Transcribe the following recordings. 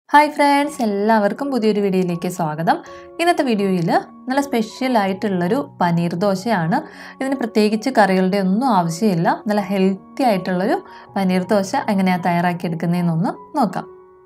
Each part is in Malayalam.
ഹായ് ഫ്രണ്ട്സ് എല്ലാവർക്കും പുതിയൊരു വീഡിയോയിലേക്ക് സ്വാഗതം ഇന്നത്തെ വീഡിയോയിൽ നല്ല സ്പെഷ്യൽ ആയിട്ടുള്ളൊരു പനീർ ദോശയാണ് ഇതിന് പ്രത്യേകിച്ച് കറികളുടെ ഒന്നും ആവശ്യമില്ല നല്ല ഹെൽത്തി ആയിട്ടുള്ളൊരു പനീർ ദോശ എങ്ങനെയാണ് തയ്യാറാക്കിയെടുക്കുന്നതെന്നൊന്ന് നോക്കാം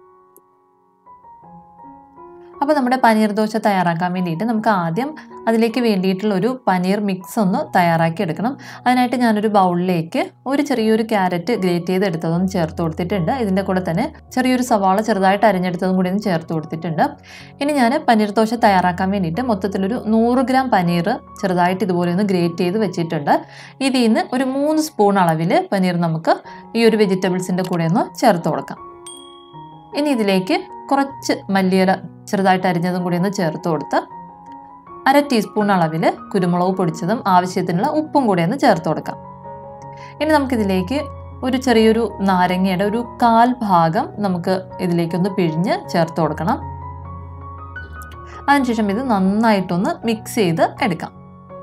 അപ്പോൾ നമ്മുടെ പനീർ ദോശ തയ്യാറാക്കാൻ വേണ്ടിയിട്ട് നമുക്ക് ആദ്യം അതിലേക്ക് വേണ്ടിയിട്ടുള്ള ഒരു പനീർ മിക്സ് ഒന്ന് തയ്യാറാക്കി എടുക്കണം അതിനായിട്ട് ഞാനൊരു ബൗളിലേക്ക് ഒരു ചെറിയൊരു ക്യാരറ്റ് ഗ്രേറ്റ് ചെയ്ത് എടുത്തതൊന്ന് ചേർത്ത് കൊടുത്തിട്ടുണ്ട് ഇതിൻ്റെ കൂടെ തന്നെ ചെറിയൊരു സവാള ചെറുതായിട്ട് അരിഞ്ഞെടുത്തതും കൂടി ഒന്ന് ചേർത്ത് കൊടുത്തിട്ടുണ്ട് ഇനി ഞാൻ പനീർ ദോശ തയ്യാറാക്കാൻ വേണ്ടിയിട്ട് മൊത്തത്തിലൊരു നൂറ് ഗ്രാം പനീർ ചെറുതായിട്ട് ഇതുപോലെ ഒന്ന് ഗ്രേറ്റ് ചെയ്ത് വെച്ചിട്ടുണ്ട് ഇതിൽ നിന്ന് ഒരു മൂന്ന് സ്പൂൺ അളവിൽ പനീർ നമുക്ക് ഈ ഒരു വെജിറ്റബിൾസിൻ്റെ കൂടെ ഒന്ന് ചേർത്ത് കൊടുക്കാം ഇനി ഇതിലേക്ക് കുറച്ച് മല്ലിയില ചെറുതായിട്ട് അരിഞ്ഞതും കൂടി ഒന്ന് ചേർത്ത് കൊടുത്ത് അര ടീസ്പൂൺ അളവിൽ കുരുമുളക് പൊടിച്ചതും ആവശ്യത്തിനുള്ള ഉപ്പും കൂടി ഒന്ന് ചേർത്ത് കൊടുക്കാം ഇനി നമുക്കിതിലേക്ക് ഒരു ചെറിയൊരു നാരങ്ങയുടെ ഒരു കാൽ ഭാഗം നമുക്ക് ഇതിലേക്കൊന്ന് പിഴിഞ്ഞ് ചേർത്ത് കൊടുക്കണം അതിനുശേഷം ഇത് നന്നായിട്ടൊന്ന് മിക്സ് ചെയ്ത് എടുക്കാം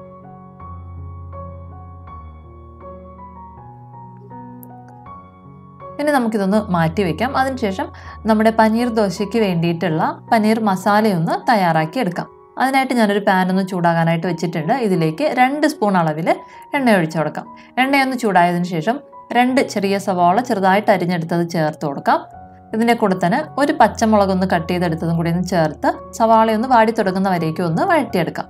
ഇനി നമുക്കിതൊന്ന് മാറ്റി വെക്കാം അതിനുശേഷം നമ്മുടെ പനീർ ദോശയ്ക്ക് വേണ്ടിയിട്ടുള്ള പനീർ മസാലയൊന്ന് തയ്യാറാക്കി എടുക്കാം അതിനായിട്ട് ഞാനൊരു പാൻ ഒന്ന് ചൂടാകാനായിട്ട് വെച്ചിട്ടുണ്ട് ഇതിലേക്ക് രണ്ട് സ്പൂൺ അളവിൽ എണ്ണ ഒഴിച്ചു കൊടുക്കാം എണ്ണയൊന്ന് ചൂടായതിനു ശേഷം രണ്ട് ചെറിയ സവാള ചെറുതായിട്ട് അരിഞ്ഞെടുത്തത് ചേർത്ത് കൊടുക്കാം ഇതിൻ്റെ കൂടെ തന്നെ ഒരു പച്ചമുളക് ഒന്ന് കട്ട് ചെയ്തെടുത്തതും കൂടി ഒന്ന് ചേർത്ത് സവാളയൊന്ന് വാടി തുടങ്ങുന്നവരേക്കും ഒന്ന് വഴറ്റിയെടുക്കാം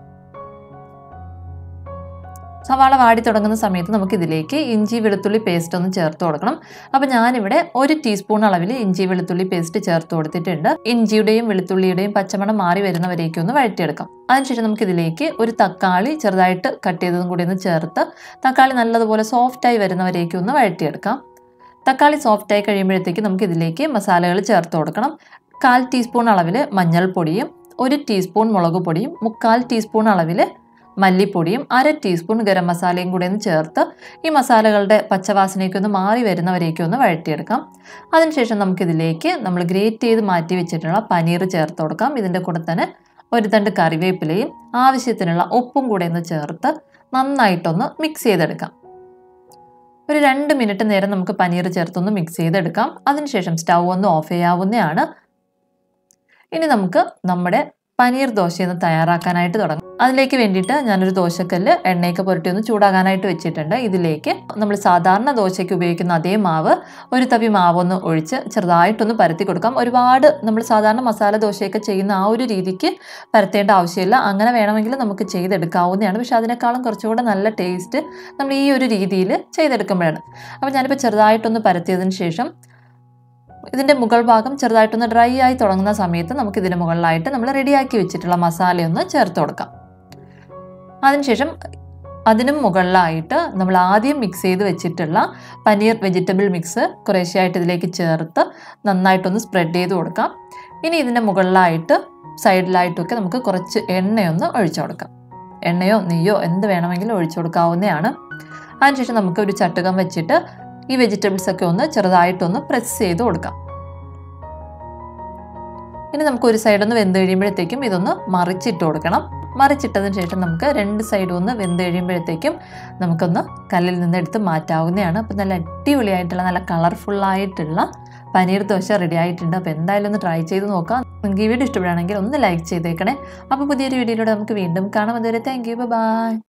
സവാള വാടി തുടങ്ങുന്ന സമയത്ത് നമുക്ക് ഇതിലേക്ക് ഇഞ്ചി വെളുത്തുള്ളി പേസ്റ്റ് ഒന്ന് ചേർത്ത് കൊടുക്കണം അപ്പോൾ ഞാനിവിടെ ഒരു ടീസ്പൂൺ അളവിൽ ഇഞ്ചി വെളുത്തുള്ളി പേസ്റ്റ് ചേർത്ത് കൊടുത്തിട്ടുണ്ട് ഇഞ്ചിയുടെയും വെളുത്തുള്ളിയുടെയും പച്ചമണം മാറി വരുന്നവരേക്കും ഒന്ന് വഴറ്റിയെടുക്കാം അതിനുശേഷം നമുക്ക് ഇതിലേക്ക് ഒരു തക്കാളി ചെറുതായിട്ട് കട്ട് ചെയ്തതും കൂടി ഒന്ന് ചേർത്ത് തക്കാളി നല്ലതുപോലെ സോഫ്റ്റായി വരുന്നവരേക്കും ഒന്ന് വഴറ്റിയെടുക്കാം തക്കാളി സോഫ്റ്റായി കഴിയുമ്പോഴത്തേക്ക് നമുക്ക് ഇതിലേക്ക് മസാലകൾ ചേർത്ത് കൊടുക്കണം കാൽ ടീസ്പൂൺ അളവിൽ മഞ്ഞൾപ്പൊടിയും ഒരു ടീസ്പൂൺ മുളക് പൊടിയും മുക്കാൽ ടീസ്പൂൺ അളവിൽ മല്ലിപ്പൊടിയും അര ടീസ്പൂൺ ഗരം മസാലയും കൂടി ഒന്ന് ചേർത്ത് ഈ മസാലകളുടെ പച്ചവാസനയ്ക്ക് ഒന്ന് മാറി വരുന്നവരേക്കും ഒന്ന് വഴറ്റിയെടുക്കാം അതിനുശേഷം നമുക്കിതിലേക്ക് നമ്മൾ ഗ്രേറ്റ് ചെയ്ത് മാറ്റി വെച്ചിട്ടുള്ള പനീർ ചേർത്ത് കൊടുക്കാം ഇതിൻ്റെ കൂടെ തന്നെ ഒരു തണ്ട് കറിവേപ്പിലയും ആവശ്യത്തിനുള്ള ഉപ്പും കൂടെ ഒന്ന് ചേർത്ത് നന്നായിട്ടൊന്ന് മിക്സ് ചെയ്തെടുക്കാം ഒരു രണ്ട് മിനിറ്റ് നേരം നമുക്ക് പനീർ ചേർത്തൊന്ന് മിക്സ് ചെയ്തെടുക്കാം അതിനുശേഷം സ്റ്റൗ ഒന്ന് ഓഫ് ചെയ്യാവുന്നതാണ് ഇനി നമുക്ക് നമ്മുടെ പനീർ ദോശയൊന്ന് തയ്യാറാക്കാനായിട്ട് തുടങ്ങാം അതിലേക്ക് വേണ്ടിയിട്ട് ഞാനൊരു ദോശക്കല്ല് എണ്ണയൊക്കെ പുരട്ടി ഒന്ന് ചൂടാകാനായിട്ട് വെച്ചിട്ടുണ്ട് ഇതിലേക്ക് നമ്മൾ സാധാരണ ദോശയ്ക്ക് ഉപയോഗിക്കുന്ന അതേ മാവ് ഒരു തവി മാവൊന്ന് ഒഴിച്ച് ചെറുതായിട്ടൊന്ന് പരത്തി കൊടുക്കാം ഒരുപാട് നമ്മൾ സാധാരണ മസാല ദോശയൊക്കെ ചെയ്യുന്ന ആ ഒരു രീതിക്ക് പരത്തേണ്ട ആവശ്യമില്ല അങ്ങനെ വേണമെങ്കിൽ നമുക്ക് ചെയ്തെടുക്കാവുന്നതാണ് പക്ഷെ അതിനേക്കാളും കുറച്ചുകൂടെ നല്ല ടേസ്റ്റ് നമ്മൾ ഈ ഒരു രീതിയിൽ ചെയ്തെടുക്കുമ്പോഴാണ് അപ്പോൾ ഞാനിപ്പോൾ ചെറുതായിട്ടൊന്ന് പരത്തിയതിന് ശേഷം ഇതിൻ്റെ മുകൾ ഭാഗം ചെറുതായിട്ടൊന്ന് ഡ്രൈ ആയി തുടങ്ങുന്ന സമയത്ത് നമുക്ക് ഇതിന് മുകളിലായിട്ട് നമ്മൾ റെഡിയാക്കി വെച്ചിട്ടുള്ള മസാലയൊന്ന് ചേർത്ത് കൊടുക്കാം അതിനുശേഷം അതിനും മുകളിലായിട്ട് നമ്മൾ ആദ്യം മിക്സ് ചെയ്ത് വെച്ചിട്ടുള്ള പനീർ വെജിറ്റബിൾ മിക്സ് കുറേശ്ശെയായിട്ട് ഇതിലേക്ക് ചേർത്ത് നന്നായിട്ടൊന്ന് സ്പ്രെഡ് ചെയ്ത് കൊടുക്കാം ഇനി ഇതിൻ്റെ മുകളിലായിട്ട് സൈഡിലായിട്ടൊക്കെ നമുക്ക് കുറച്ച് എണ്ണയൊന്ന് ഒഴിച്ചു കൊടുക്കാം എണ്ണയോ നെയ്യോ എന്ത് വേണമെങ്കിലും ഒഴിച്ചു കൊടുക്കാവുന്നതാണ് അതിനുശേഷം നമുക്ക് ഒരു ചട്ടുകം വെച്ചിട്ട് ഈ വെജിറ്റബിൾസ് ഒക്കെ ഒന്ന് ചെറുതായിട്ടൊന്ന് പ്രസ് ചെയ്ത് കൊടുക്കാം ഇനി നമുക്ക് ഒരു സൈഡ് ഒന്ന് വെന്ത് കഴിയുമ്പോഴത്തേക്കും ഇതൊന്ന് മറിച്ചിട്ട് കൊടുക്കണം മറിച്ചിട്ടതിന് ശേഷം നമുക്ക് രണ്ട് സൈഡും ഒന്ന് വെന്ത് കഴിയുമ്പോഴത്തേക്കും നമുക്കൊന്ന് കല്ലിൽ നിന്ന് എടുത്ത് മാറ്റാവുന്നതാണ് അപ്പോൾ നല്ല അടിപൊളിയായിട്ടുള്ള നല്ല കളർഫുള്ളായിട്ടുള്ള പനീർ ദോശ റെഡി ആയിട്ടുണ്ട് അപ്പോൾ എന്തായാലും ഒന്ന് ട്രൈ ചെയ്ത് നോക്കാം നിങ്ങൾക്ക് ഈ വീഡിയോ ഇഷ്ടപ്പെടുകയാണെങ്കിൽ ഒന്ന് ലൈക്ക് ചെയ്തേക്കണേ അപ്പോൾ പുതിയൊരു വീഡിയോയിലൂടെ നമുക്ക് വീണ്ടും കാണാം അതുവരെ താങ്ക് യു ബൈ